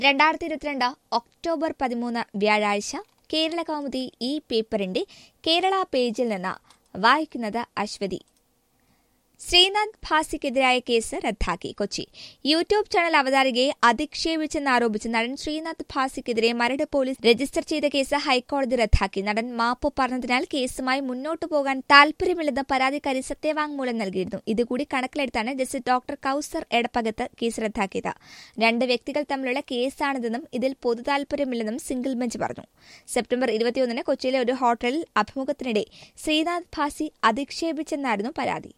രണ്ടായിരത്തി ഇരുപത്തിരണ്ട് ഒക്ടോബർ പതിമൂന്ന് വ്യാഴാഴ്ച കേരള കൗമുദി ഈ പേപ്പറിന്റെ കേരള പേജിൽ നിന്ന് വായിക്കുന്നത് അശ്വതി ശ്രീനാഥ് ഭാസിക്കെതിരായ കേസ് റദ്ദാക്കി കൊച്ചി യൂട്യൂബ് ചാനൽ അവതാരികയെ അധിക്ഷേപിച്ചെന്നാരോപിച്ച് നടൻ ശ്രീനാഥ് ഭാസിക്കെതിരെ മരട് പോലീസ് രജിസ്റ്റർ ചെയ്ത കേസ് ഹൈക്കോടതി റദ്ദാക്കി നടൻ മാപ്പ് പറഞ്ഞതിനാൽ കേസുമായി മുന്നോട്ടു പോകാൻ താൽപര്യമില്ലെന്ന് പരാതിക്കാരി സത്യവാങ്മൂലം നൽകിയിരുന്നു ഇതുകൂടി കണക്കിലെടുത്താണ് justice doctor Kauser Edappagath case റദ്ദാക്കിയത് രണ്ട് വ്യക്തികൾ തമ്മിലുള്ള കേസാണിതെന്നും ഇതിൽ പൊതു താൽപര്യമില്ലെന്നും സിംഗിൾ ബെഞ്ച് പറഞ്ഞു സെപ്റ്റംബർ ഇരുപത്തിയൊന്നിന് കൊച്ചിയിലെ ഒരു ഹോട്ടലിൽ അഭിമുഖത്തിനിടെ ശ്രീനാഥ് ഭാസി അധിക്ഷേപിച്ചെന്നായിരുന്നു പരാതി